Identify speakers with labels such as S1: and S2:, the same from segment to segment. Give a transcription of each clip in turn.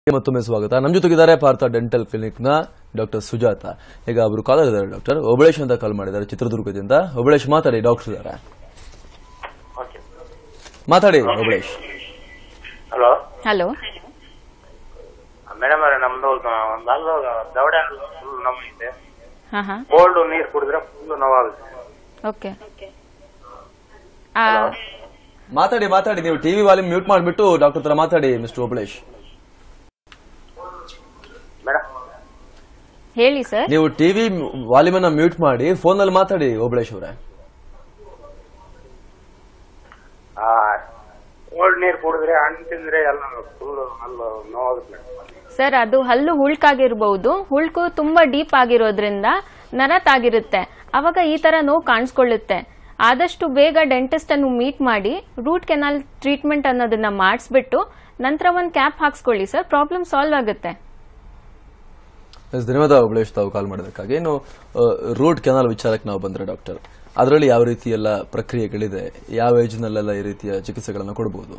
S1: ಮತ್ತೊಮ್ಮೆ ಸ್ವಾಗತ ನಮ್ಮ ಜೊತೆಗಿದ್ದಾರೆ ಭಾರತ ಡೆಂಟಲ್ ಕ್ಲಿನಿಕ್ ನ ಡಾಕ್ಟರ್ ಸುಜಾತ ಈಗ ಅವರು ಕಾಲರ್ ಇದ್ದಾರೆ ಡಾಕ್ಟರ್ ಒಬಳೇಶ್ ಅಂತ ಕಾಲ್ ಮಾಡಿದ್ದಾರೆ ಚಿತ್ರದುರ್ಗದಿಂದ ಒಬಳೇಶ್ ಮಾತಾಡಿ ಡಾಕ್ಟರ್ ಇದ್ದಾರೆ
S2: ಓಕೆ
S1: ಮಾತಾಡಿ ಒಬಳೇಶ್
S2: ಹಲೋ
S3: ಹಲೋ
S2: ಮೇಡಮ್ ಅವರೇ ನಮ್ದು ಒಂದು ಹಲ್ಲು ದವಡೆ ಫುಲ್ ನೋವಿದೆ
S3: ಹಾ ಹಾ
S2: ಕೋಲ್ಡ್ ನೀರು ಕುಡಿದ್ರೆ ಫುಲ್ ನೋವಾಗುತ್ತೆ
S3: ಓಕೆ
S1: ಮಾತಾಡಿ ಮಾತಾಡಿ ನೀವು ಟಿವಿ ವಾಲ್ಯೂಮ್ ಮ್ಯೂಟ್ ಮಾಡಿಬಿಟ್ಟು ಡಾಕ್ಟರ್ ಹತ್ರ ಮಾತಾಡಿ ಮಿಸ್ಟರ್ ಒಬಳೇಶ್
S2: ಮೇಡಮ್
S3: ಹೇಳಿ ಸರ್
S1: ನೀವು ಟಿವಿ ವಾಲ್ಯೂಮ್ ಅನ್ನ ಮ್ಯೂಟ್ ಮಾಡಿ ಫೋನ್ ಅಲ್ಲಿ ಮಾತಾಡಿ ಒಬಳೇಶ್ ಅವರೇ
S2: ಕೋಲ್ಡ್ ನೀರು ಕುಡಿದ್ರೆ ಹಣ್ಣು ತಿಂದ್ರೆ ಎಲ್ಲ ಫುಲ್ ಹಲ್ಲು ನೋವಾಗುತ್ತೆ ಮೇಡಮ್
S3: ಸರ್ ಅದು ಹಲ್ಲು ಹುಳ್ಕಾಗಿರ್ಬಹುದು ಹುಳ್ಕು ತುಂಬಾ ಡೀಪ್ ಆಗಿರೋದ್ರಿಂದ ನರ ತಾಗಿರುತ್ತೆ ಅವಾಗ ಈ ತರ ನೋವು ಕಾಣಿಸ್ಕೊಳ್ಳುತ್ತೆ ಆದಷ್ಟು ಬೇಗ ಡೆಂಟಿಸ್ಟ್ ಅನ್ನು ಮೀಟ್ ಮಾಡಿ ರೂಟ್ ಕೆನಾಲ್ ಟ್ರೀಟ್ಮೆಂಟ್ ಅನ್ನೋದನ್ನ ಮಾಡಿಸ್ಬಿಟ್ಟು ನಂತರ ಒಂದು ಕ್ಯಾಪ್ ಹಾಕ್ಸ್ಕೊಳ್ಳಿ ಸರ್ ಪ್ರಾಬ್ಲಮ್ ಸಾಲ್ವ್ ಆಗುತ್ತೆ
S1: ಎಸ್, ಧನ್ಯವಾದ ಒಬಳೇಶ್ ತಾವು ಕಾಲ್ ಮಾಡೋದಕ್ಕಾಗಿ ಇನ್ನು ರೂಟ್ ಕೆನಾಲ್ ವಿಚಾರಕ್ಕೆ ನಾವು ಬಂದ್ರೆ ಡಾಕ್ಟರ್ ಅದರಲ್ಲಿ ಯಾವ ರೀತಿ ಎಲ್ಲ ಪ್ರಕ್ರಿಯೆಗಳಿದೆ ಯಾವ ಏಜ್ನಲ್ಲೆಲ್ಲ ಈ ರೀತಿಯ ಚಿಕಿತ್ಸೆಗಳನ್ನು ಕೊಡಬಹುದು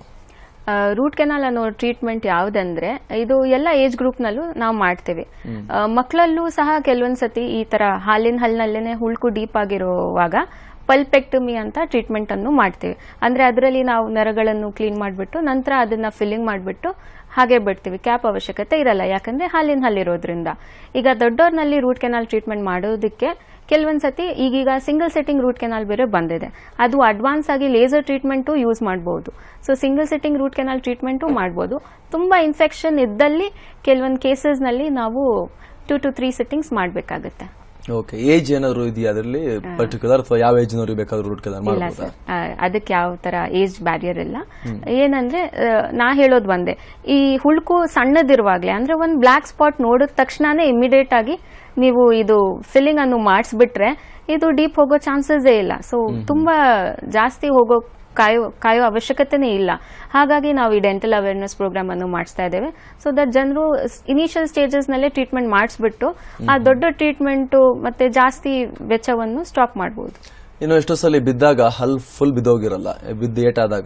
S3: ರೂಟ್ ಕೆನಾಲ್ ಅನ್ನೋ ಟ್ರೀಟ್ಮೆಂಟ್ ಯಾವುದಂದ್ರೆ ಇದು ಎಲ್ಲ ಏಜ್ ಗ್ರೂಪ್ನಲ್ಲೂ ನಾವು ಮಾಡ್ತೇವೆ ಆ, ಮಕ್ಕಳಲ್ಲೂ ಸಹ ಕೆಲವೊಂದ್ಸತಿ ಈ ತರ ಹಾಲಿನ ಹಲ್ಲಿನಲ್ಲೇನೆ ಹುಳ್ಕು ಡೀಪ್ ಆಗಿರುವಾಗ ಪಲ್ಪೆಕ್ಟಮಿ ಅಂತ ಟ್ರೀಟ್ಮೆಂಟ್ ಅನ್ನು ಮಾಡ್ತೀವಿ ಅಂದ್ರೆ ಅದರಲ್ಲಿ ನಾವು ನರಗಳನ್ನು ಕ್ಲೀನ್ ಮಾಡಿಬಿಟ್ಟು ನಂತರ ಅದನ್ನ ಫಿಲ್ಲಿಂಗ್ ಮಾಡಿಬಿಟ್ಟು ಹಾಗೆ ಬಿಡ್ತೀವಿ ಕ್ಯಾಪ್ ಅವಶ್ಯಕತೆ ಇರಲ್ಲ ಯಾಕಂದ್ರೆ ಹಾಲಿನ ಹಲ್ಲಿರೋದ್ರಿಂದ ಈಗ ದೊಡ್ಡವ್ರನಲ್ಲಿ ರೂಟ್ ಕೆನಾಲ್ ಟ್ರೀಟ್ಮೆಂಟ್ ಮಾಡೋದಕ್ಕೆ ಕೆಲವೊಂದ್ಸತಿ ಈಗೀಗ ಸಿಂಗಲ್ ಸೆಟ್ಟಿಂಗ್ ರೂಟ್ ಕೆನಾಲ್ ಬೇರೆ ಬಂದಿದೆ ಅದು ಅಡ್ವಾನ್ಸ್ ಆಗಿ ಲೇಸರ್ ಟ್ರೀಟ್ಮೆಂಟು ಯೂಸ್ ಮಾಡಬಹುದು so single setting root canal treatment ಮಾಡಬಹುದು ತುಂಬಾ ಇನ್ಫೆಕ್ಷನ್ ಇದ್ದಲ್ಲಿ ಕೆಲವೊಂದು ಕೇಸಸ್ನಲ್ಲಿ ನಾವು ಟೂ ಟು ತ್ರೀ ಸೆಟ್ಟಿಂಗ್ಸ್ ಮಾಡಬೇಕಾಗುತ್ತೆ
S1: ಓಕೆ ಏಜ್ ಏನಾದ್ರು ಇದೆಯಾ ಅದರಲ್ಲಿ ಪರ್ಟಿಕ್ಯುಲರ್ ಅಥವಾ ಯಾವ ಏಜ್ನವ್ರಿಗೆ ಬೇಕಾದ್ರೂ ರೂಟ್ ಕೆನಾಲ್
S3: ಇಲ್ಲ
S1: ಮಾಡಬಹುದಾ
S3: ಸರ್ ಆ, ಅದಕ್ಕೆ ಯಾವ ತರ ಏಜ್ ಬ್ಯಾರಿಯರ್ ಇಲ್ಲ ಏನಂದ್ರೆ ಆ, ನಾ ಹೇಳೋದು ಒಂದೇ ಈ ಹುಳ್ಕು ಸಣ್ಣದಿರುವಾಗ್ಲೇ ಅಂದ್ರೆ ಒಂದು ಬ್ಲಾಕ್ ಸ್ಪಾಟ್ ನೋಡಿದ ತಕ್ಷಣನೇ ಇಮಿಡಿಯೇಟ್ ಆಗಿ ನೀವು ಇದು ಫಿಲ್ಲಿಂಗ್ ಅನ್ನು ಮಾಡಿಸ್ಬಿಟ್ರೆ ಇದು ಡೀಪ್ ಹೋಗೋ ಚಾನ್ಸಸ್ಸೇ ಇಲ್ಲ ಸೊ ತುಂಬಾ ಜಾಸ್ತಿ ಹೋಗೋ ಕಾಯೋ ಕಾಯೋ ಅವಶ್ಯಕತೆನೇ ಇಲ್ಲ ಹಾಗಾಗಿ ನಾವು ಈ ಡೆಂಟಲ್ ಅವೇರ್ನೆಸ್ ಪ್ರೋಗ್ರಾಮ್ ಅನ್ನು ಮಾಡಿಸ್ತಾ ಇದ್ದೇವೆ ಸೊ ದಟ್ ಜನರು ಇನಿಷಿಯಲ್ ಸ್ಟೇಜಸ್ ನಲ್ಲೇ ಟ್ರೀಟ್ಮೆಂಟ್ ಮಾಡಿಸ್ಬಿಟ್ಟು ಆ ದೊಡ್ಡ ಟ್ರೀಟ್ಮೆಂಟ್ ಮತ್ತೆ ಜಾಸ್ತಿ ವೆಚ್ಚವನ್ನು ಸ್ಟಾಪ್ ಮಾಡಬಹುದು
S1: ಇನ್ನು ಎಷ್ಟೋ ಸಲ ಬಿದ್ದಾಗ ಹಲ್ ಫುಲ್ ಬಿದ್ದೋಗಿರಲ್ಲ ಬಿದ್ದು ಏಟಾದಾಗ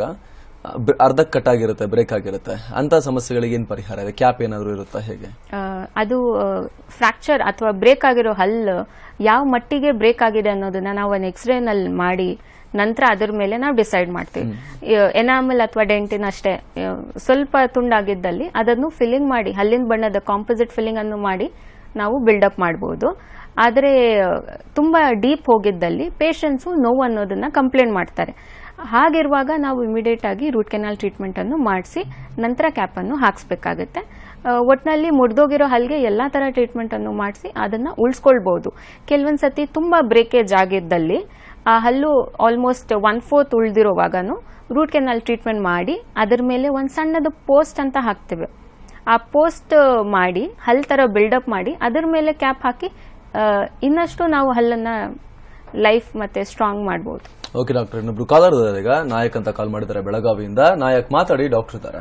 S1: ಬ- ಅರ್ಧಕ್ಕೆ ಕಟ್ ಆಗಿರುತ್ತೆ ಬ್ರೇಕ್ ಆಗಿರುತ್ತೆ ಅಂತ ಸಮಸ್ಯೆಗಳಿಗೆ ಏನ್ ಪರಿಹಾರ ಇದೆ ಕ್ಯಾಪ್ ಏನಾದ್ರು ಇರುತ್ತಾ ಹೇಗೆ
S3: ಆ, ಅದು ಫ್ರಾಕ್ಚರ್ ಅಥವಾ ಬ್ರೇಕ್ ಆಗಿರೋ ಹಲ್ಲು ಯಾವ ಮಟ್ಟಿಗೆ ಬ್ರೇಕ್ ಆಗಿದೆ ಅನ್ನೋದನ್ನ ನಾವು ಒಂದು ಎಕ್ಸ್ರೇನಲ್ಲಿ ಮಾಡಿ ನಂತರ ಅದ್ರ ಮೇಲೆ ನಾವು ಡಿಸೈಡ್ ಮಾಡ್ತೀವಿ ಎನಾಮಲ್ ಅಥವಾ ಡೆಂಟಿನ್ ಅಷ್ಟೇ ಆ, ಸ್ವಲ್ಪ ತುಂಡಾಗಿದ್ದಲ್ಲಿ ಅದನ್ನು ಫಿಲ್ಲಿಂಗ್ ಮಾಡಿ ಹಲ್ಲಿನ ಬಣ್ಣದ ಕಾಂಪೋಸಿಟ್ ಫಿಲ್ಲಿಂಗ್ ಅನ್ನು ಮಾಡಿ ನಾವು ಬಿಲ್ಡಪ್ ಮಾಡಬಹುದು ಆದರೆ ತುಂಬಾ ಡೀಪ್ ಹೋಗಿದ್ದಲ್ಲಿ ಪೇಷಂಟ್ಸು ನೋವು ಅನ್ನೋದನ್ನ ಕಂಪ್ಲೇಂಟ್ ಮಾಡ್ತಾರೆ ಹಾಗಿರುವಾಗ ನಾವು ಇಮಿಡಿಯೇಟ್ ಆಗಿ ರೂಟ್ ಕೆನಾಲ್ ಟ್ರೀಟ್ಮೆಂಟ್ ಅನ್ನು ಮಾಡಿಸಿ ನಂತರ ಕ್ಯಾಪ್ ಅನ್ನು ಹಾಕ್ಸ್ಬೇಕಾಗತ್ತೆ ಆ, ಒಟ್ನಲ್ಲಿ ಮುರಿದೋಗಿರೋ ಹಲ್ಗೆ ಎಲ್ಲಾ ತರ ಟ್ರೀಟ್ಮೆಂಟ್ ಅನ್ನು ಮಾಡಿಸಿ ಅದನ್ನ ಉಳಿಸ್ಕೊಳ್ಬಹುದು ಕೆಲವೊಂದ್ ಸತಿ ತುಂಬಾ ಬ್ರೇಕೇಜ್ ಆಗಿದ್ದಲ್ಲಿ ಆ ಹಲ್ಲು ಆಲ್ಮೋಸ್ಟ್ ಒನ್ ಫೋರ್ತ್ ಉಳಿದಿರೋವಾಗನು ರೂಟ್ ಕೆನಾಲ್ ಟ್ರೀಟ್ಮೆಂಟ್ ಮಾಡಿ ಅದರ ಮೇಲೆ ಒಂದು ಸಣ್ಣದು ಪೋಸ್ಟ್ ಅಂತ ಹಾಕ್ತೇವೆ ಆ ಪೋಸ್ಟ್ ಮಾಡಿ ಹಲ್ ತರ ಬಿಲ್ಡಪ್ ಮಾಡಿ ಅದರ ಮೇಲೆ ಕ್ಯಾಪ್ ಹಾಕಿ ಆ, ಇನ್ನಷ್ಟು ನಾವು ಹಲ್ಲನ್ನ ಲೈಫ್ ಮತ್ತೆ ಸ್ಟ್ರಾಂಗ್ ಮಾಡಬಹುದು
S1: ಓಕೆ ಡಾಕ್ಟರ್ ಇನ್ನೊಬ್ರು ಕಾಲರ್ ಇದ್ದಾರೆ ಈಗ ನಾಯಕ್ ಅಂತ ಕಾಲ್ ಮಾಡಿದ್ದಾರೆ ಬೆಳಗಾವಿಯಿಂದ ನಾಯಕ್ ಮಾತಾಡಿ ಡಾಕ್ಟರ್ ಇದ್ದಾರೆ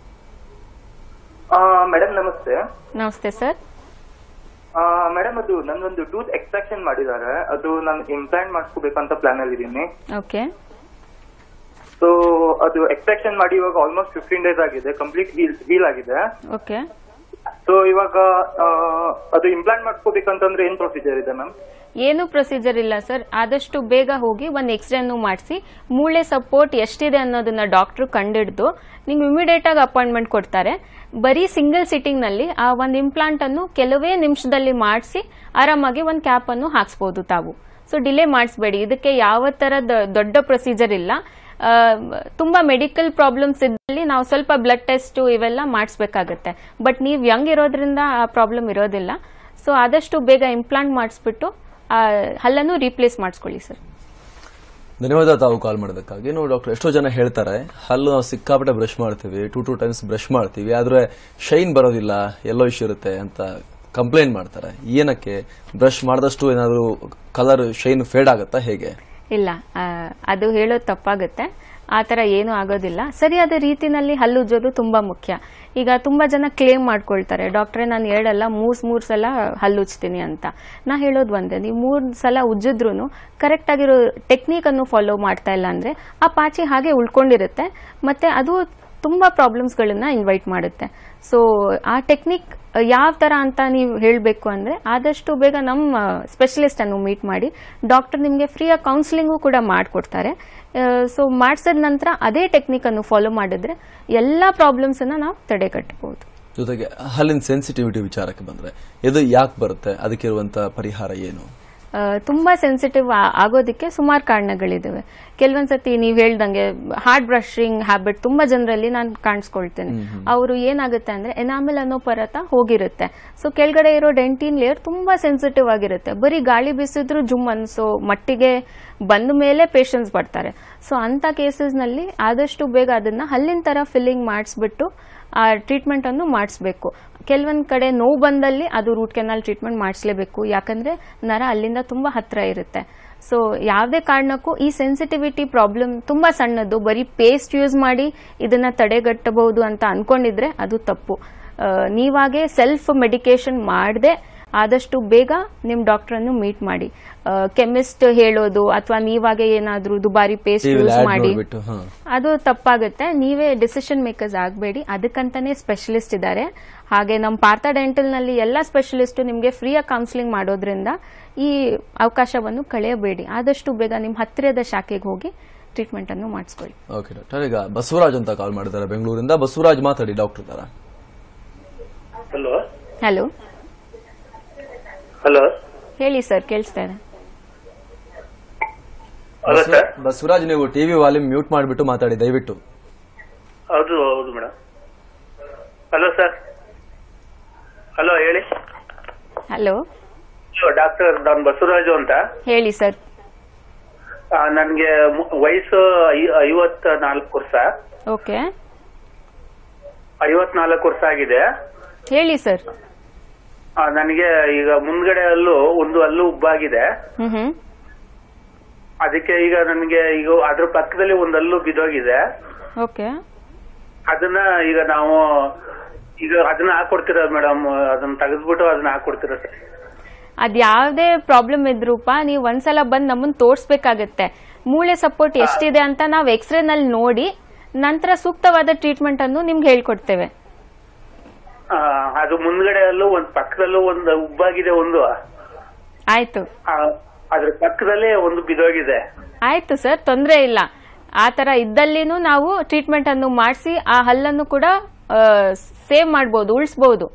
S4: ಮೇಡಮ್ ನಮಸ್ತೆ
S3: ನಮಸ್ತೆ ಸರ್
S4: ಮೇಡಮ್ ಅದು ನಂದೊಂದು ಟೂತ್ ಎಕ್ಸ್ಟ್ರಾಕ್ಷನ್ ಮಾಡಿದ್ದಾರೆ ಅದು ನಾನು ಇಂಪ್ಲಾಂಟ್ ಮಾಡಿಸ್ಕೋಬೇಕಂತ ಪ್ಲಾನ್ ಅಲ್ಲಿ ಇದ್ದೀನಿ
S3: ಓಕೆ
S4: ಸೊ ಅದು ಎಕ್ಸ್ಟ್ರಾಕ್ಷನ್ ಮಾಡಿ ಇವಾಗ ಆಲ್ಮೋಸ್ಟ್ ಫಿಫ್ಟೀನ್ ಡೇಸ್ ಆಗಿದೆ ಕಂಪ್ಲೀಟ್ ಹೀಲ್ ಆಗಿದೆ
S3: ಓಕೆ
S4: ಸೊ ಇವಾಗ ಆ, ಅದು ಇಂಪ್ಲಾಂಟ್ ಮಾಡಿಸ್ಕೋಬೇಕಂತಂದ್ರೆ ಏನ್ ಪ್ರೊಸೀಜರ್ ಇದೆ ಮ್ಯಾಮ್
S3: ಏನು ಪ್ರೊಸೀಜರ್ ಇಲ್ಲ ಸರ್ ಆದಷ್ಟು ಬೇಗ ಹೋಗಿ ಒಂದು ಎಕ್ಸ್ರೇ ಅನ್ನು ಮಾಡಿಸಿ ಮೂಳೆ ಸಪೋರ್ಟ್ ಎಷ್ಟಿದೆ ಅನ್ನೋದನ್ನ ಡಾಕ್ಟರ್ ಕಂಡಿಡ್ದು ನಿಮ್ಗೆ ಇಮಿಡಿಯೇಟ್ ಆಗಿ ಅಪಾಯಿಂಟ್ಮೆಂಟ್ ಕೊಡ್ತಾರೆ ಬರೀ ಸಿಂಗಲ್ ಸಿಟ್ಟಿಂಗ್ ನಲ್ಲಿ ಆ ಒಂದು ಇಂಪ್ಲಾಂಟ್ ಅನ್ನು ಕೆಲವೇ ನಿಮಿಷದಲ್ಲಿ ಮಾಡಿಸಿ ಆರಾಮಾಗಿ ಒಂದು ಕ್ಯಾಪ್ ಅನ್ನು ಹಾಕ್ಸ್ಬೋದು ತಾವು ಸೊ ಡಿಲೇ ಮಾಡಿಸ್ಬೇಡಿ ಇದಕ್ಕೆ ಯಾವ ತರದ ದೊಡ್ಡ ಪ್ರೊಸೀಜರ್ ಇಲ್ಲ ಆ, ತುಂಬಾ ಮೆಡಿಕಲ್ ಪ್ರಾಬ್ಲಮ್ಸ್ ಇದ್ದಲ್ಲಿ ನಾವು ಸ್ವಲ್ಪ ಬ್ಲಡ್ ಟೆಸ್ಟ್ ಇವೆಲ್ಲ ಮಾಡಿಸ್ಬೇಕಾಗತ್ತೆ ಬಟ್ ನೀವು ಯಂಗ್ ಇರೋದ್ರಿಂದ ಆ ಪ್ರಾಬ್ಲಮ್ ಇರೋದಿಲ್ಲ ಸೊ ಆದಷ್ಟು ಬೇಗ ಇಂಪ್ಲಾಂಟ್ ಮಾಡಿಸ್ಬಿಟ್ಟು ಆ ಹಲ್ಲನ್ನು ರೀಪ್ಲೇಸ್ ಮಾಡಿಸ್ಕೊಳ್ಳಿ ಸರ್
S1: ಧನ್ಯವಾದ ತಾವು ಕಾಲ್ ಮಾಡೋದಕ್ಕಾಗಿ ನೀವು ಡಾಕ್ಟರ್ ಎಷ್ಟೋ ಜನ ಹೇಳ್ತಾರೆ ಹಲ್ಲು ನಾವು ಸಿಕ್ಕಾಪಟ್ಟೆ ಬ್ರಷ್ ಮಾಡ್ತೀವಿ ಟೂ ಟೂ ಟೈಮ್ಸ್ ಬ್ರಷ್ ಮಾಡ್ತೀವಿ ಆದ್ರೆ ಶೈನ್ ಬರೋದಿಲ್ಲ ಎಲ್ಲೋ ಇಶ್ಯೂ ಇರುತ್ತೆ ಅಂತ ಕಂಪ್ಲೇಂಟ್ ಮಾಡ್ತಾರೆ ಏನಕ್ಕೆ ಬ್ರಷ್ ಮಾಡಿದಷ್ಟು ಏನಾದ್ರು ಕಲರ್ ಶೈನ್ ಫೇಡ್ ಆಗುತ್ತಾ ಹೇಗೆ
S3: ಇಲ್ಲ ಆ, ಅದು ಹೇಳೋದು ತಪ್ಪಾಗುತ್ತೆ ಆ ಥರ ಏನೂ ಆಗೋದಿಲ್ಲ ಸರಿಯಾದ ರೀತಿನಲ್ಲಿ ಹಲ್ಲುಜ್ಜೋದು ತುಂಬಾ ಮುಖ್ಯ ಈಗ ತುಂಬಾ ಜನ ಕ್ಲೇಮ್ ಮಾಡ್ಕೊಳ್ತಾರೆ ಡಾಕ್ಟ್ರೇ ನಾನು ಹೇಳಲ್ಲ ಮೂರ್ ಮೂರ್ ಸಲ ಹಲ್ಲುಜ್ತೀನಿ ಅಂತ ನಾ ಹೇಳೋದು ಒಂದೇ ನೀವು ಮೂರ್ ಸಲ ಉಜ್ಜಿದ್ರು ಕರೆಕ್ಟ್ ಆಗಿರೋ ಟೆಕ್ನಿಕ್ ಅನ್ನು ಫಾಲೋ ಮಾಡ್ತಾ ಇಲ್ಲ ಅಂದ್ರೆ ಆ ಪಾಚಿ ಹಾಗೆ ಉಳ್ಕೊಂಡಿರುತ್ತೆ ಮತ್ತೆ ಅದು ತುಂಬಾ ಪ್ರಾಬ್ಲಮ್ಸ್ಗಳನ್ನ ಇನ್ವೈಟ್ ಮಾಡುತ್ತೆ ಸೊ ಆ ಟೆಕ್ನಿಕ್ ಯಾವ ತರ ಅಂತ ನೀವು ಹೇಳಬೇಕು ಅಂದ್ರೆ ಆದಷ್ಟು ಬೇಗ ನಮ್ಮ ಸ್ಪೆಷಲಿಸ್ಟ್ ಅನ್ನು ಮೀಟ್ ಮಾಡಿ ಡಾಕ್ಟರ್ ನಿಮಗೆ ಫ್ರೀಯಾಗಿ ಕೌನ್ಸಿಲಿಂಗು ಕೂಡ ಮಾಡಿಕೊಡ್ತಾರೆ ಸೊ ಮಾಡಿಸಿದ ನಂತರ ಅದೇ ಟೆಕ್ನಿಕ್ ಅನ್ನು ಫಾಲೋ ಮಾಡಿದ್ರೆ ಎಲ್ಲ ಪ್ರಾಬ್ಲಮ್ಸ್ ಅನ್ನ ನಾವು ತಡೆಗಟ್ಟಬಹುದು
S1: ಜೊತೆಗೆ ಹಲ್ಲಿನ ಸೆನ್ಸಿಟಿವಿಟಿ ವಿಚಾರಕ್ಕೆ ಬಂದ್ರೆ ಇದು ಯಾಕೆ ಬರುತ್ತೆ ಅದಕ್ಕಿರುವಂತ ಪರಿಹಾರ ಏನು
S3: ಆ, ತುಂಬಾ ಸೆನ್ಸಿಟಿವ್ ಆಗೋದಕ್ಕೆ ಸುಮಾರು ಕಾರಣಗಳಿದಾವೆ ಕೆಲವೊಂದ್ಸತಿ ನೀವು ಹೇಳ್ದಂಗೆ ಹಾರ್ಡ್ ಬ್ರಷಿಂಗ್ ಹ್ಯಾಬಿಟ್ ತುಂಬಾ ಜನರಲ್ಲಿ ನಾನು ಕಾಣಿಸ್ಕೊಳ್ತೇನೆ ಅವರು ಏನಾಗುತ್ತೆ ಅಂದ್ರೆ ಎನಾಮಿಲ್ ಅನ್ನೋ ಪರತ ಹೋಗಿರುತ್ತೆ ಸೊ ಕೆಳಗಡೆ ಇರೋ ಡೆಂಟಿನ್ ಲೇಯರ್ ತುಂಬಾ ಸೆನ್ಸಿಟಿವ್ ಆಗಿರುತ್ತೆ ಬರೀ ಗಾಳಿ ಬೀಸಿದ್ರು ಜುಮ್ ಅನ್ಸೋ ಮಟ್ಟಿಗೆ ಬಂದ ಮೇಲೆ ಪೇಷನ್ಸ್ ಬರ್ತಾರೆ ಸೊ ಅಂತ ಕೇಸಸ್ ನಲ್ಲಿ ಆದಷ್ಟು ಬೇಗ ಅದನ್ನ ಹಲ್ಲಿನ ತರ ಫಿಲ್ಲಿಂಗ್ ಮಾಡಿಸ್ಬಿಟ್ಟು ಆ ಟ್ರೀಟ್ಮೆಂಟ್ ಅನ್ನು ಮಾಡಿಸ್ಬೇಕು ಕೆಲವೊಂದ್ ಕಡೆ ನೋವು ಬಂದಲ್ಲಿ ಅದು ರೂಟ್ ಕೆನಾಲ್ ಟ್ರೀಟ್ಮೆಂಟ್ ಮಾಡಿಸ್ಲೇಬೇಕು ಯಾಕಂದ್ರೆ ನರ ಅಲ್ಲಿಂದ ತುಂಬಾ ಹತ್ರ ಇರುತ್ತೆ ಸೊ ಯಾವುದೇ ಕಾರಣಕ್ಕೂ ಈ ಸೆನ್ಸಿಟಿವಿಟಿ ಪ್ರಾಬ್ಲಮ್ ತುಂಬಾ ಸಣ್ಣದು ಬರೀ ಪೇಸ್ಟ್ ಯೂಸ್ ಮಾಡಿ ಇದನ್ನ ತಡೆಗಟ್ಟಬಹುದು ಅಂತ ಅನ್ಕೊಂಡಿದ್ರೆ ಅದು ತಪ್ಪು ಆ, ನೀವಾಗೆ ಸೆಲ್ಫ್ ಮೆಡಿಕೇಶನ್ ಮಾಡದೆ ಆದಷ್ಟು ಬೇಗ ನಿಮ್ ಡಾಕ್ಟರ್ ಅನ್ನು ಮೀಟ್ ಮಾಡಿ ಕೆಮಿಸ್ಟ್ ಹೇಳೋದು ಅಥವಾ ನೀವಾಗೆ ಏನಾದ್ರೂ ದುಬಾರಿ ಪೇಸ್ಟ್
S1: ಟಿವಿಲಿ
S3: ಯೂಸ್
S1: ಆಡ್
S3: ಮಾಡಿ
S1: ನೋಡ್ಬಿಟ್ಟು ಹಾ
S3: ಅದು ತಪ್ಪಾಗುತ್ತೆ ನೀವೇ ಡಿಸಿಷನ್ ಮೇಕರ್ಸ್ ಆಗಬೇಡಿ ಅದಕ್ಕಂತಾನೆ ಸ್ಪೆಷಲಿಸ್ಟ್ ಇದ್ದಾರೆ ಹಾಗೆ ನಮ್ಮ ಪಾರ್ಥ ಡೆಂಟಲ್ ನಲ್ಲಿ ಎಲ್ಲ ಸ್ಪೆಷಲಿಸ್ಟ್ ನಿಮಗೆ ಫ್ರೀಯಾಗಿ ಕೌನ್ಸಿಲಿಂಗ್ ಮಾಡೋದ್ರಿಂದ ಈ ಅವಕಾಶವನ್ನು ಕಳೆಯಬೇಡಿ ಆದಷ್ಟು ಬೇಗ ನಿಮ್ಮ ಹತ್ತಿರದ ಶಾಖೆಗೆ ಹೋಗಿ ಟ್ರೀಟ್ಮೆಂಟ್ ಅನ್ನು ಮಾಡಿಸ್ಕೊಳ್ಳಿ
S1: ಓಕೆ ಡಾಕ್ಟರ್ ಈಗ ಬಸವರಾಜ್ ಅಂತ ಕಾಲ್ ಮಾಡಿದ್ದಾರೆ ಬೆಂಗಳೂರಿಂದ ಬಸವರಾಜ್ ಮಾತಾಡಿ ಡಾಕ್ಟರ್ ಇದ್ದಾರ
S2: ಹಲೋ
S3: ಹಲೋ
S2: ಹಲೋ
S3: ಹೇಳಿ ಸರ್ ಕೇಳಿಸ್ತಾ ಇದೆ
S2: ಹಲೋ ಸರ್
S1: ಬಸವರಾಜ್ ನೀವು ಟಿವಿ ವಾಲ್ಯೂಮ್ ಮ್ಯೂಟ್ ಮಾಡಿಬಿಟ್ಟು ಮಾತಾಡಿ ದಯವಿಟ್ಟು
S2: ಹೌದು ಹೌದು ಮೇಡಮ್ ಹಲೋ ಸರ್ ಹಲೋ ಹೇಳಿ
S3: ಹಲೋ
S2: ಹಲೋ ಡಾಕ್ಟರ್ ನಾನು ಬಸವರಾಜು ಅಂತ
S3: ಹೇಳಿ ಸರ್
S2: ಆ, ನನ್ಗೆ ಮು- ವಯಸ್ಸು ಐವತ್ ನಾಲ್ಕು ವರ್ಷ
S3: ಓಕೆ
S2: ಐವತ್ನಾಲ್ಕು ವರ್ಷ ಆಗಿದೆ
S3: ಹೇಳಿ ಸರ್
S2: ಆ, ನನಗೆ ಈಗ ಮುಂದ್ಗಡೆ ಅಲ್ಲೂ ಒಂದು ಹಲ್ಲು ಉಬ್ಬಾಗಿದೆ
S3: ಹ್ಮ್ ಹ್ಮ್
S2: ಅದಕ್ಕೆ ಈಗ ನನಗೆ ಈಗ ಅದ್ರ ಪಕ್ಕದಲ್ಲಿ ಒಂದು ಹಲ್ಲು ಬಿದ್ದೋಗಿದೆ
S3: ಓಕೆ
S2: ಅದನ್ನ ಈಗ ನಾವು ಈಗ ಅದನ್ನ ಹಾಕೊಡ್ತೀರ ಮೇಡಮ್ ಅದನ್ನ ತೆಗೆದ್ಬಿಟ್ಟು ಅದನ್ನ ಹಾಕೊಡ್ತೀರ ಸರ್
S3: ಅದ್ ಯಾವ್ದೇ ಪ್ರಾಬ್ಲಮ್ ಇದ್ರೂಪ ನೀವು ಒಂದ್ಸಲ ಬಂದ್ ನಮ್ಮನ್ ತೋರ್ಸ್ಬೇಕಾಗತ್ತೆ ಮೂಳೆ ಸಪೋರ್ಟ್ ಎಷ್ಟಿದೆ ಅಂತ ನಾವು ಎಕ್ಸ್ರೇ ನಲ್ಲಿ ನೋಡಿ ನಂತರ ಸೂಕ್ತವಾದ ಟ್ರೀಟ್ಮೆಂಟ್ ಅನ್ನು ನಿಮ್ಗೆ ಹೇಳ್ಕೊಡ್ತೇವೆ
S2: ಆ, ಅದು ಮುಂದ್ಗಡೆ ಅಲ್ಲೂ ಒಂದ್ ಪಕ್ಕದಲ್ಲೂ ಒಂದು ಉಬ್ಬಾಗಿದೆ ಒಂದು
S3: ಆಯ್ತು
S2: ಆ, ಅದ್ರ ಪಕ್ಕದಲ್ಲೇ ಒಂದು ಬಿದ್ದೋಗಿದೆ
S3: ಆಯ್ತು ಸರ್ ತೊಂದರೆ ಇಲ್ಲ ಆ ತರ ಇದ್ದಲ್ಲಿನೂ ನಾವು ಟ್ರೀಟ್ಮೆಂಟ್ ಅನ್ನು ಮಾಡಿಸಿ ಆ ಹಲ್ಲನ್ನು ಕೂಡ ಸೇವ್ ಮಾಡ್ಬೋದು ಉಳಿಸಬಹುದು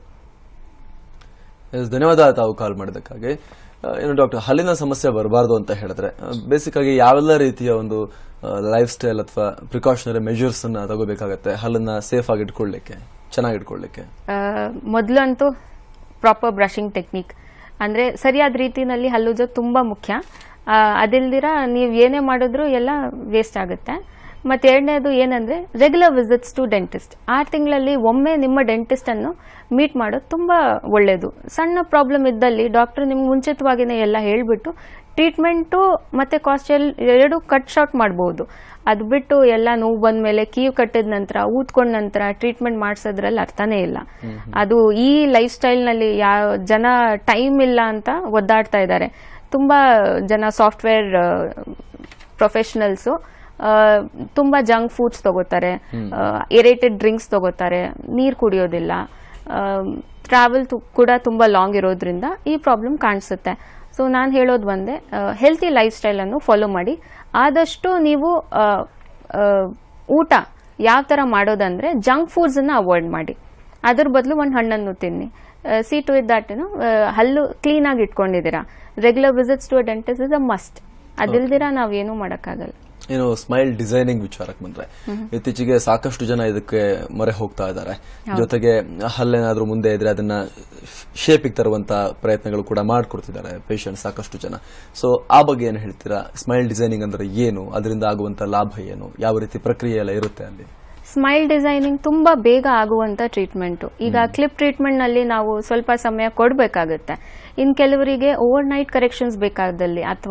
S1: ಎಸ್, ಧನ್ಯವಾದ ತಾವು ಕಾಲ್ ಮಾಡಿದ್ದಕ್ಕಾಗಿ ಆ, ಏನು ಡಾಕ್ಟರ್ ಹಲ್ಲಿನ ಸಮಸ್ಯೆ ಬರಬಾರ್ದು ಅಂತ ಹೇಳಿದ್ರೆ ಬೇಸಿಕ್ ಆಗಿ ಯಾವೆಲ್ಲ ರೀತಿಯ ಒಂದು ಲೈಫ್ ಸ್ಟೈಲ್ ಅಥವಾ ಪ್ರಿಕಾಷನರಿ ಮೆಜರ್ಸ್ ಅನ್ನ ತಗೋಬೇಕಾಗತ್ತೆ ಹಲ್ಲನ್ನ ಸೇಫ್ ಆಗಿ ಇಟ್ಕೊಳ್ಳಿಕ್ಕೆ ಚೆನ್ನಾಗಿ ಇಟ್ಕೊಳ್ಳಿಕ್ಕೆ
S3: ಮೊದಲು ಅಂತೂ ಪ್ರಾಪರ್ ಬ್ರಷಿಂಗ್ ಟೆಕ್ನಿಕ್ ಅಂದ್ರೆ ಸರಿಯಾದ ರೀತಿನಲ್ಲಿ ಹಲ್ಲುಜೋದು ತುಂಬಾ ಮುಖ್ಯ ಆ, ಅದಿಲ್ದಿರ ನೀವು ಏನೇ ಮಾಡಿದ್ರು ಎಲ್ಲ ವೇಸ್ಟ್ ಆಗುತ್ತೆ ಮತ್ತೆ ಎರಡನೇದು ಏನಂದ್ರೆ ರೆಗ್ಯುಲರ್ ವಿಸಿಟ್ಸ್ ಟು ಡೆಂಟಿಸ್ಟ್ ಆರು ತಿಂಗಳಲ್ಲಿ ಒಮ್ಮೆ ನಿಮ್ಮ ಡೆಂಟಿಸ್ಟ್ ಅನ್ನು ಮೀಟ್ ಮಾಡೋದು ತುಂಬಾ ಒಳ್ಳೆಯದು ಸಣ್ಣ ಪ್ರಾಬ್ಲಮ್ ಇದ್ದಲ್ಲಿ ಡಾಕ್ಟರ್ ನಿಮ್ಗೆ ಮುಂಚಿತವಾಗಿನೇ ಎಲ್ಲ ಹೇಳ್ಬಿಟ್ಟು ಟ್ರೀಟ್ಮೆಂಟು ಮತ್ತೆ ಕಾಸ್ಟ್ ಎರಡು ಕಟ್ ಶಾರ್ಟ್ ಮಾಡಬಹುದು ಅದು ಬಿಟ್ಟು ಎಲ್ಲ ನೋವು ಬಂದ ಮೇಲೆ ಕೀವು ಕಟ್ಟಿದ ನಂತರ ಊದ್ಕೊಂಡ ನಂತರ ಟ್ರೀಟ್ಮೆಂಟ್ ಮಾಡಿಸೋದ್ರಲ್ಲಿ ಅರ್ಥನೇ ಇಲ್ಲ ಅದು ಈ ಲೈಫ್ ಸ್ಟೈಲ್ ನಲ್ಲಿ ಯಾವ ಜನ ಟೈಮ್ ಇಲ್ಲ ಅಂತ ಒದ್ದಾಡ್ತಾ ಇದ್ದಾರೆ ತುಂಬಾ ಜನ ಸಾಫ್ಟ್ವೇರ್ ಪ್ರೊಫೆಷನಲ್ಸು ತುಂಬಾ ಜಂಕ್ ಫುಡ್ಸ್ ತಗೋತಾರೆ ಎರೇಟೆಡ್ ಡ್ರಿಂಕ್ಸ್ ತಗೋತಾರೆ ನೀರು ಕುಡಿಯೋದಿಲ್ಲ ಟ್ರಾವೆಲ್ ಕೂಡ ತುಂಬಾ ಲಾಂಗ್ ಇರೋದ್ರಿಂದ ಈ ಪ್ರಾಬ್ಲಮ್ ಕಾಣಿಸುತ್ತೆ ಸೊ ನಾನು ಹೇಳೋದು ಒಂದೇ ಹೆಲ್ತಿ ಲೈಫ್ ಸ್ಟೈಲ್ ಅನ್ನು ಫಾಲೋ ಮಾಡಿ ಆದಷ್ಟು ನೀವು ಆ, ಆ, ಊಟ ಯಾವ ತರ ಮಾಡೋದಂದ್ರೆ ಜಂಕ್ ಫುಡ್ಸ್ ಅನ್ನ ಅವಾಯ್ಡ್ ಮಾಡಿ ಅದ್ರ ಬದಲು ಒಂದು ಹಣ್ಣನ್ನು ತಿನ್ನಿ ಸಿ ಟು ಇದ್ ದಟ್ ಏನು ಹಲ್ಲು ಕ್ಲೀನ್ ಆಗಿ ಇಟ್ಕೊಂಡಿದ್ದೀರಾ regular visits to dentist is a must ಅದಿಲ್ದಿರ ನಾವೇನು ಮಾಡೋಕ್ಕಾಗಲ್ಲ
S1: ಏನು ಸ್ಮೈಲ್ ಡಿಸೈನಿಂಗ್ ವಿಚಾರಕ್ಕೆ ಬಂದ್ರೆ ಇತ್ತೀಚೆಗೆ ಸಾಕಷ್ಟು ಜನ ಇದಕ್ಕೆ ಮೊರೆ ಹೋಗ್ತಾ ಇದ್ದಾರೆ ಜೊತೆಗೆ ಹಲ್ಲೇನಾದ್ರೂ ಮುಂದೆ ಇದ್ರೆ ಅದನ್ನ ಶೇಪಿಗೆ ತರುವಂತ ಪ್ರಯತ್ನಗಳು ಕೂಡ ಮಾಡ್ಕೊಡ್ತಿದ್ದಾರೆ ಪೇಷಂಟ್ ಸಾಕಷ್ಟು ಜನ ಸೊ ಆ ಬಗ್ಗೆ ಏನು ಹೇಳ್ತೀರಾ ಸ್ಮೈಲ್ ಡಿಸೈನಿಂಗ್ ಅಂದ್ರೆ ಏನು ಅದರಿಂದ ಆಗುವಂತ ಲಾಭ ಏನು ಯಾವ ರೀತಿ ಪ್ರಕ್ರಿಯೆ ಎಲ್ಲ ಇರುತ್ತೆ ಅಲ್ಲಿ
S3: ಸ್ಮೈಲ್ ಡಿಸೈನಿಂಗ್ ತುಂಬಾ ಬೇಗ ಆಗುವಂತ ಟ್ರೀಟ್ಮೆಂಟ್ ಈಗ ಕ್ಲಿಪ್ ಟ್ರೀಟ್ಮೆಂಟ್ ನಲ್ಲಿ ನಾವು ಸ್ವಲ್ಪ ಸಮಯ ಕೊಡಬೇಕಾಗುತ್ತೆ ಇನ್ ಕೆಲವರಿಗೆ ಓವರ್ ನೈಟ್ ಕರೆಕ್ಷನ್ಸ್ ಬೇಕಾದಲ್ಲಿ ಅಥವಾ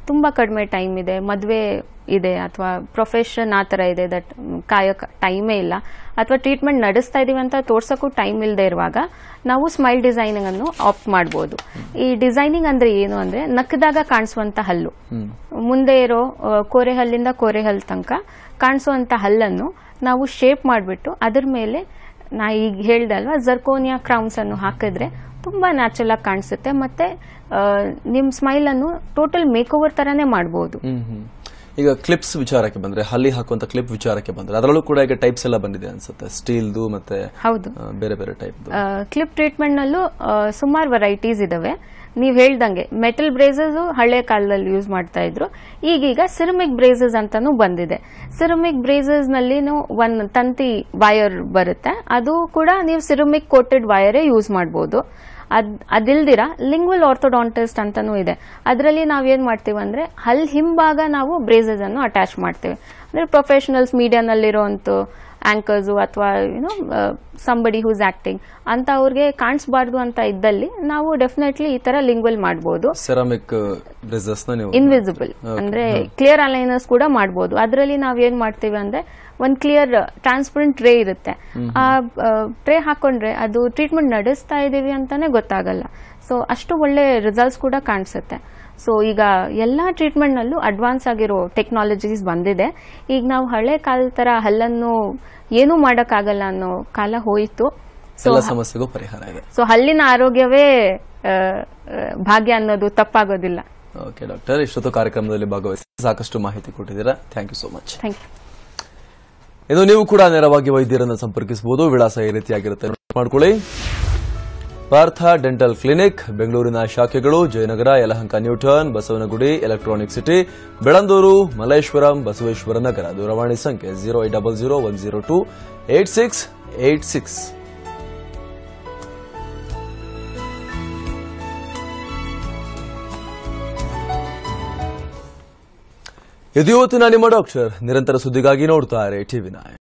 S3: ತುಂಬ ಕಡಿಮೆ ಟೈಮ್ ಇದೆ ಮದುವೆ ಇದೆ ಅಥವಾ ಪ್ರೊಫೆಷನ್ ಆ ಥರ ಇದೆ ದಟ್ ಕಾಯಕ ಟೈಮೇ ಇಲ್ಲ ಅಥವಾ ಟ್ರೀಟ್ಮೆಂಟ್ ನಡೆಸ್ತಾ ಇದೀವಿ ಅಂತ ತೋರ್ಸೋಕ್ಕೂ ಟೈಮ್ ಇಲ್ಲದೆ ಇರುವಾಗ ನಾವು ಸ್ಮೈಲ್ ಡಿಸೈನಿಂಗ್ ಅನ್ನು ಆಪ್ಟ್ ಮಾಡ್ಬೋದು ಈ ಡಿಸೈನಿಂಗ್ ಅಂದ್ರೆ ಏನು ಅಂದ್ರೆ ನಕ್ಕದಾಗ ಕಾಣಿಸುವಂತ ಹಲ್ಲು ಮುಂದೆ ಇರೋ ಆ, ಕೋರೆ ಹಲ್ಲಿಂದ ಕೋರೆ ಹಲ್ ತನಕ ಕಾಣಿಸುವಂತ ಹಲ್ಲನ್ನು ನಾವು ಶೇಪ್ ಮಾಡಿಬಿಟ್ಟು ಅದ್ರ ಮೇಲೆ ನಾ ಈಗ ಹೇಳ್ದೆ ಅಲ್ವಾ ಜರ್ಕೋನಿಯಾ ಕ್ರೌನ್ಸ್ ಅನ್ನು ಹಾಕಿದ್ರೆ ತುಂಬಾ ನ್ಯಾಚುರಲ್ ಆಗಿ ಕಾಣಿಸುತ್ತೆ ಮತ್ತೆ ಆ, ನಿಮ್ ಸ್ಮೈಲ್ ಅನ್ನು ಟೋಟಲ್ ಮೇಕ್ ಓವರ್ ತರಾನೇ ಮಾಡಬಹುದು
S1: ಹ್ಮ್ ಹ್ಮ್ ಈಗ ಕ್ಲಿಪ್ಸ್ ವಿಚಾರಕ್ಕೆ ಬಂದ್ರೆ ಹಲ್ಲಿ ಹಾಕುವಂತ ಕ್ಲಿಪ್ ವಿಚಾರಕ್ಕೆ ಬಂದ್ರೆ ಅದರಲ್ಲೂ ಕೂಡ ಈಗ ಟೈಪ್ಸ್ ಎಲ್ಲ ಬಂದಿದೆ ಅನ್ಸುತ್ತೆ ಸ್ಟೀಲ್ದು ಮತ್ತೆ
S3: ಹೌದು
S1: ಆ, ಬೇರೆ ಬೇರೆ ಟೈಪ್
S3: ಕ್ಲಿಪ್ ಟ್ರೀಟ್ಮೆಂಟ್ ನಲ್ಲೂ ಸುಮಾರು ವೆರೈಟೀಸ್ ಇದಾವೆ ನೀವು ಹೇಳ್ದಂಗೆ ಮೆಟಲ್ ಬ್ರೇಸಸ್ ಹಳೆ ಕಾಲದಲ್ಲಿ ಯೂಸ್ ಮಾಡ್ತಾ ಇದ್ರು ಈಗೀಗ ಸಿರಮಿಕ್ ಬ್ರೇಸಸ್ ಅಂತಾನು ಬಂದಿದೆ ಸಿರಮಿಕ್ ಬ್ರೇಸಸ್ ನಲ್ಲಿ ಒಂದ್ ತಂತಿ ವೈರ್ ಬರುತ್ತೆ ಅದು ಕೂಡ ನೀವು ಸಿರಮಿಕ್ ಕೋಟೆಡ್ ವೈರೇ ಯೂಸ್ ಮಾಡಬಹುದು ಅದ್ ಅದಿಲ್ದಿರ ಲಿಂಗ್ವಲ್ ಆರ್ಥೋಡಾಂಟಿಸ್ಟ್ ಅಂತಾನೂ ಇದೆ ಅದರಲ್ಲಿ ನಾವೇನ್ ಮಾಡ್ತೀವಿ ಅಂದ್ರೆ ಹಲ್ ಹಿಂಭಾಗ ನಾವು ಬ್ರೇಸಸ್ ಅನ್ನು ಅಟ್ಯಾಚ್ ಮಾಡ್ತೀವಿ ಅಂದ್ರೆ ಪ್ರೊಫೆಷನಲ್ಸ್ ಮೀಡಿಯಾನಲ್ಲಿರುವಂತ ಆಂಕರ್ಸು ಅಥವಾ ಯುನೋ ಸಂಬಡಿ ಹೂಸ್ ಆಕ್ಟಿಂಗ್ ಅಂತ ಅವ್ರಿಗೆ ಕಾಣಿಸ್ಬಾರ್ದು ಅಂತ ಇದ್ದಲ್ಲಿ ನಾವು ಡೆಫಿನೆಟ್ಲಿ ಈ ತರ ಲಿಂಗ್ವಲ್ ಮಾಡಬಹುದು
S1: ಸೆರಾಮಿಕ್ ಬ್ರೆಸಸ್ ನ ನೀವು
S3: ಇನ್ವಿಸಿಬಲ್ ಅಂದ್ರೆ ಕ್ಲಿಯರ್ ಅಲೈನರ್ಸ್ ಕೂಡ ಮಾಡಬಹುದು ಅದರಲ್ಲಿ ನಾವ್ ಏನ್ ಮಾಡ್ತೀವಿ ಅಂದ್ರೆ ಒಂದ್ ಕ್ಲಿಯರ್ ಟ್ರಾನ್ಸ್ಪರೆಂಟ್ ಟ್ರೇ ಇರುತ್ತೆ ಆ ಟ್ರೇ ಹಾಕೊಂಡ್ರೆ ಅದು ಟ್ರೀಟ್ಮೆಂಟ್ ನಡೆಸ್ತಾ ಇದೀವಿ ಅಂತಾನೆ ಗೊತ್ತಾಗಲ್ಲ ಸೊ ಅಷ್ಟು ಒಳ್ಳೆ ರಿಸಲ್ಟ್ಸ್ ಕೂಡ ಕಾಣಿಸುತ್ತೆ ಸೊ ಈಗ ಎಲ್ಲಾ ಟ್ರೀಟ್ಮೆಂಟ್ ನಲ್ಲೂ ಅಡ್ವಾನ್ಸ್ ಆಗಿರೋ ಟೆಕ್ನಾಲಜೀಸ್ ಬಂದಿದೆ ಈಗ ನಾವು ಹಳೆ ಕಾಲದ ತರ ಹಲ್ಲನ್ನು ಏನೂ ಮಾಡಕ್ಕಾಗಲ್ಲ ಅನ್ನೋ ಕಾಲ ಹೋಯಿತು ಸೊ
S1: ಎಲ್ಲ ಸಮಸ್ಯೆಗೂ ಪರಿಹಾರ ಇದೆ
S3: ಸೊ ಹಲ್ಲಿನ ಆರೋಗ್ಯವೇ ಆ, ಆ, ಭಾಗ್ಯ ಅನ್ನೋದು ತಪ್ಪಾಗೋದಿಲ್ಲ
S1: ಓಕೆ ಡಾಕ್ಟರ್ ಇಷ್ಟೊತ್ತು ಕಾರ್ಯಕ್ರಮದಲ್ಲಿ ಭಾಗವಹಿಸಿ ಸಾಕಷ್ಟು ಮಾಹಿತಿ ಕೊಟ್ಟಿದ್ದೀರಾ thank you so much
S3: thank you
S1: ಇನ್ನು ನೀವು ಕೂಡ ನೇರವಾಗಿ ವೈದ್ಯರನ್ನು ಸಂಪರ್ಕಿಸಬಹುದು ವಿಳಾಸ ಈ ರೀತಿಯಾಗಿರುತ್ತೆ ನೋಟ್ ಮಾಡ್ಕೊಳ್ಳಿ ಪಾರ್ಥ ಡೆಂಟಲ್ ಕ್ಲಿನಿಕ್ ಬೆಂಗಳೂರಿನ ಶಾಖೆಗಳು Jayanagar Yelahanka new town Basavanagudi electronic city Bellandur Malleshwaram Basaveshwara Nagar ದೂರವಾಣಿ ಸಂಖ್ಯೆ zero eight double zero one zero two eight six eight six ಇದು ಇವತ್ತಿನ ನಿಮ್ಮ ಡಾಕ್ಟರ್ ನಿರಂತರ ಸುದ್ದಿಗಾಗಿ ನೋಡ್ತಾರೆ ಟಿವಿ ನೈನ್